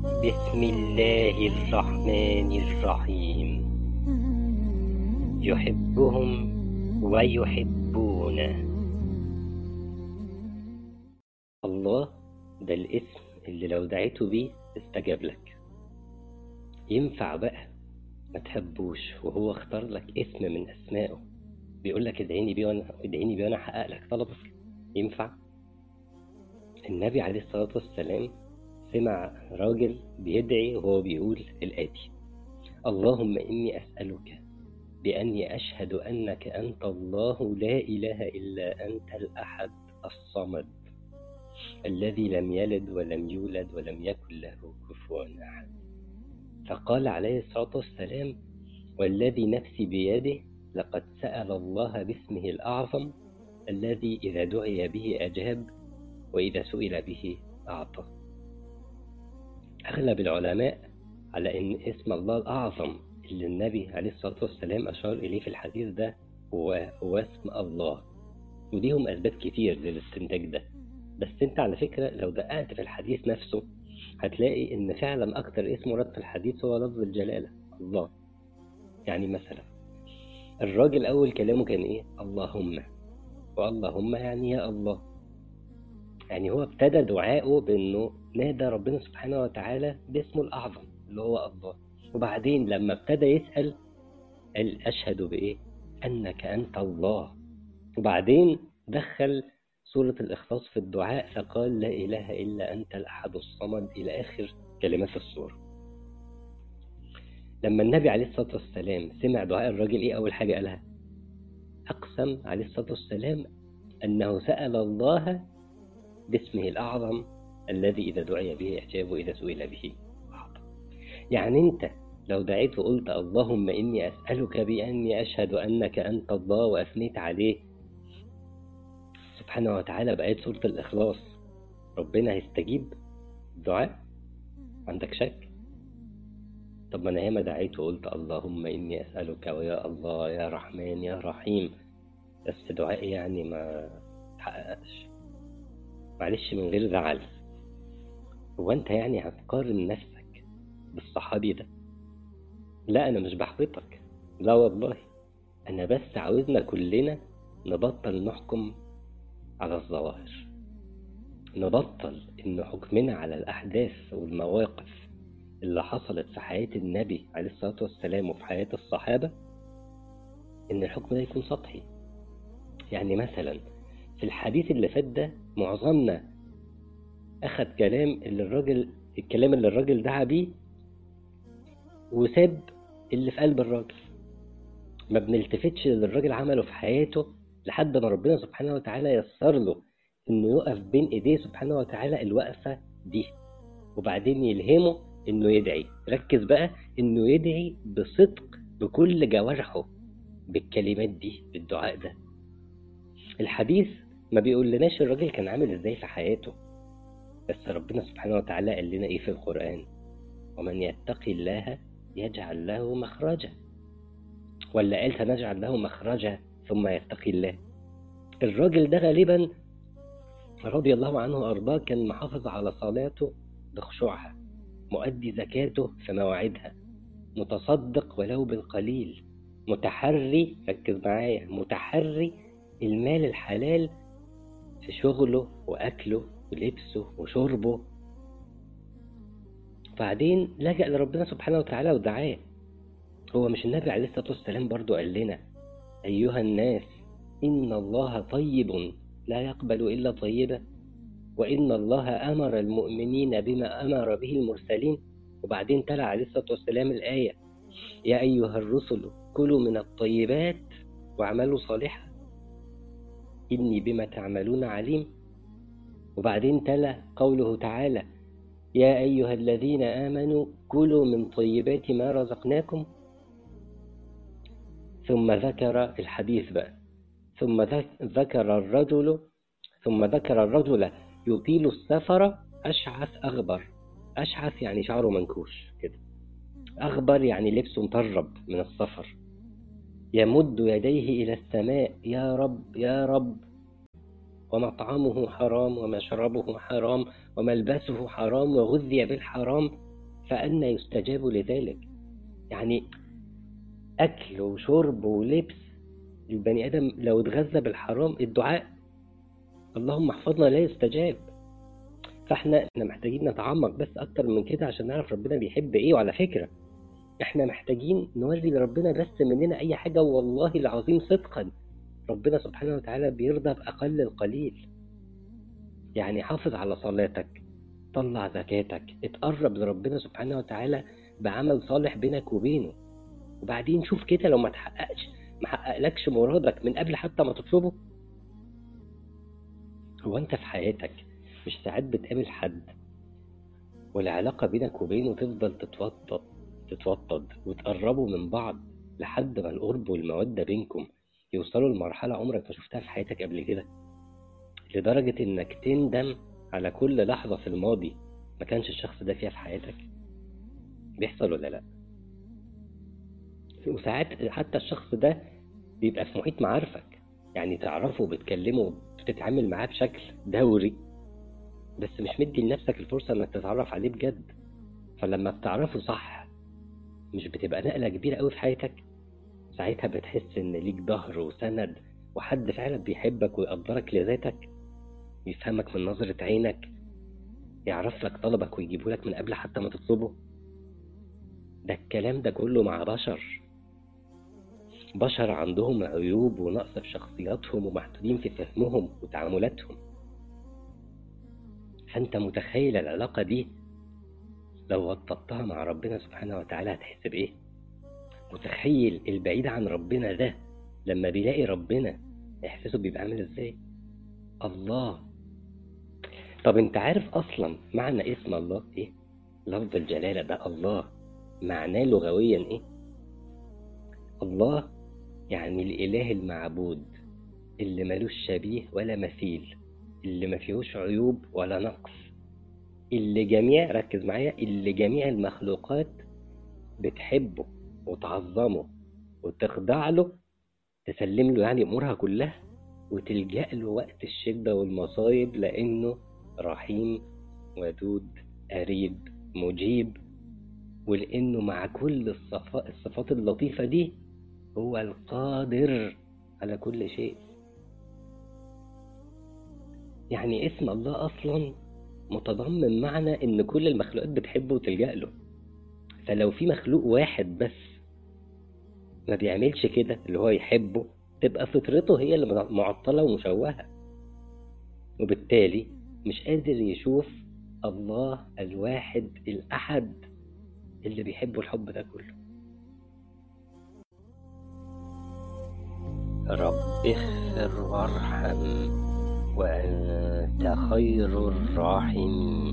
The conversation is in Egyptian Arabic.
بسم الله الرحمن الرحيم يحبهم ويحبونه الله ده الاسم اللي لو دعيته بيه استجاب لك ينفع بقى ما تحبوش وهو اختار لك اسم من اسمائه بيقول لك ادعيني بيه وانا ادعيني بيه وانا احقق لك طلبك ينفع النبي عليه الصلاة والسلام سمع راجل بيدعي وهو بيقول الآتي اللهم إني أسألك بأني أشهد أنك أنت الله لا إله إلا أنت الأحد الصمد الذي لم يلد ولم يولد ولم يكن له كفوا أحد فقال عليه الصلاة والسلام والذي نفسي بيده لقد سأل الله باسمه الأعظم الذي إذا دعي به أجاب وإذا سئل به أعطى أغلب العلماء على أن اسم الله الأعظم اللي النبي عليه الصلاة والسلام أشار إليه في الحديث ده هو, هو اسم الله وليهم أسباب كتير للاستنتاج ده بس أنت على فكرة لو دققت في الحديث نفسه هتلاقي إن فعلا أكتر اسم ورد في الحديث هو لفظ الجلالة الله يعني مثلا الراجل أول كلامه كان إيه اللهم واللهم يعني يا الله يعني هو ابتدى دعائه بانه نادى ربنا سبحانه وتعالى باسمه الاعظم اللي هو الله وبعدين لما ابتدى يسال قال اشهد بايه انك انت الله وبعدين دخل سورة الإخلاص في الدعاء فقال لا إله إلا أنت الأحد الصمد إلى آخر كلمات السورة لما النبي عليه الصلاة والسلام سمع دعاء الراجل إيه أول حاجة قالها أقسم عليه الصلاة والسلام أنه سأل الله باسمه الأعظم الذي إذا دعي به إعجاب وإذا سئل به أعطى يعني أنت لو دعيت وقلت اللهم إني أسألك بأني أشهد أنك أنت الله وأثنيت عليه سبحانه وتعالى بآية سورة الإخلاص ربنا هيستجيب الدعاء عندك شك طب ما أنا ياما دعيت وقلت اللهم إني أسألك ويا الله يا رحمن يا رحيم بس دعائي يعني ما تحققش معلش من غير زعل هو انت يعني هتقارن نفسك بالصحابي ده لا انا مش بحبطك لا والله انا بس عاوزنا كلنا نبطل نحكم على الظواهر نبطل ان حكمنا على الاحداث والمواقف اللي حصلت في حياة النبي عليه الصلاة والسلام وفي حياة الصحابة ان الحكم ده يكون سطحي يعني مثلا في الحديث اللي فات ده معظمنا أخد كلام اللي الراجل الكلام اللي الراجل دعا بيه وساب اللي في قلب الراجل ما بنلتفتش اللي الراجل عمله في حياته لحد ما ربنا سبحانه وتعالى يسر له انه يقف بين ايديه سبحانه وتعالى الوقفة دي وبعدين يلهمه انه يدعي ركز بقى انه يدعي بصدق بكل جوارحه بالكلمات دي بالدعاء ده الحديث ما بيقول لناش الراجل كان عامل ازاي في حياته بس ربنا سبحانه وتعالى قال لنا ايه في القرآن ومن يتقي الله يجعل له مخرجا ولا قال سنجعل له مخرجا ثم يتقي الله الراجل ده غالبا رضي الله عنه وارضاه كان محافظ على صلاته بخشوعها مؤدي زكاته في مواعيدها متصدق ولو بالقليل متحري ركز معايا متحري المال الحلال في شغله وأكله ولبسه وشربه بعدين لجأ لربنا سبحانه وتعالى ودعاه هو مش النبي عليه الصلاة والسلام برضو قال لنا أيها الناس إن الله طيب لا يقبل إلا طيبا وإن الله أمر المؤمنين بما أمر به المرسلين وبعدين تلا عليه الصلاة والسلام الآية يا أيها الرسل كلوا من الطيبات واعملوا صالحا إني بما تعملون عليم وبعدين تلا قوله تعالى يا أيها الذين آمنوا كلوا من طيبات ما رزقناكم ثم ذكر الحديث بقى ثم ذكر الرجل ثم ذكر الرجل يطيل السفر أشعث أغبر أشعث يعني شعره منكوش كده أغبر يعني لبسه مطرب من السفر يمد يديه إلى السماء يا رب يا رب ومطعمه حرام ومشربه حرام وملبسه حرام وغذي بالحرام فأنا يستجاب لذلك يعني أكل وشرب ولبس البني آدم لو اتغذى بالحرام الدعاء اللهم احفظنا لا يستجاب فاحنا احنا محتاجين نتعمق بس اكتر من كده عشان نعرف ربنا بيحب ايه وعلى فكرة احنا محتاجين نوري لربنا بس مننا اي حاجة والله العظيم صدقا ربنا سبحانه وتعالى بيرضى باقل القليل يعني حافظ على صلاتك طلع زكاتك اتقرب لربنا سبحانه وتعالى بعمل صالح بينك وبينه وبعدين شوف كده لو ما تحققش ما حققلكش مرادك من قبل حتى ما تطلبه هو انت في حياتك مش ساعات بتقابل حد والعلاقة بينك وبينه تفضل تتوطد تتوطد وتقربوا من بعض لحد ما القرب والمودة بينكم يوصلوا لمرحلة عمرك ما شفتها في حياتك قبل كده لدرجة انك تندم على كل لحظة في الماضي ما كانش الشخص ده فيها في حياتك بيحصل ولا لا وساعات حتى الشخص ده بيبقى في محيط معارفك يعني تعرفه بتكلمه بتتعامل معاه بشكل دوري بس مش مدي لنفسك الفرصة انك تتعرف عليه بجد فلما بتعرفه صح مش بتبقى نقلة كبيرة قوي في حياتك ساعتها بتحس ان ليك ظهر وسند وحد فعلا بيحبك ويقدرك لذاتك يفهمك من نظرة عينك يعرف لك طلبك ويجيبه لك من قبل حتى ما تطلبه ده الكلام ده كله مع بشر بشر عندهم عيوب ونقص في شخصياتهم ومحدودين في فهمهم وتعاملاتهم فانت متخيل العلاقة دي لو وططتها مع ربنا سبحانه وتعالى هتحس بايه متخيل البعيد عن ربنا ده لما بيلاقي ربنا احساسه بيبقى عامل ازاي الله طب انت عارف اصلا معنى اسم الله ايه لفظ الجلالة ده الله معناه لغويا ايه الله يعني الاله المعبود اللي ملوش شبيه ولا مثيل اللي ما فيهوش عيوب ولا نقص اللي جميع ركز معايا اللي جميع المخلوقات بتحبه وتعظمه وتخضع له تسلم له يعني امورها كلها وتلجأ له وقت الشدة والمصايب لأنه رحيم ودود قريب مجيب ولأنه مع كل الصفات, الصفات اللطيفة دي هو القادر على كل شيء يعني اسم الله أصلا متضمن معنى إن كل المخلوقات بتحبه وتلجأ له فلو في مخلوق واحد بس ما بيعملش كده اللي هو يحبه تبقى فطرته هي اللي معطلة ومشوهة وبالتالي مش قادر يشوف الله الواحد الأحد اللي بيحبه الحب ده كله رب اغفر وارحم وأنت خير الراحمين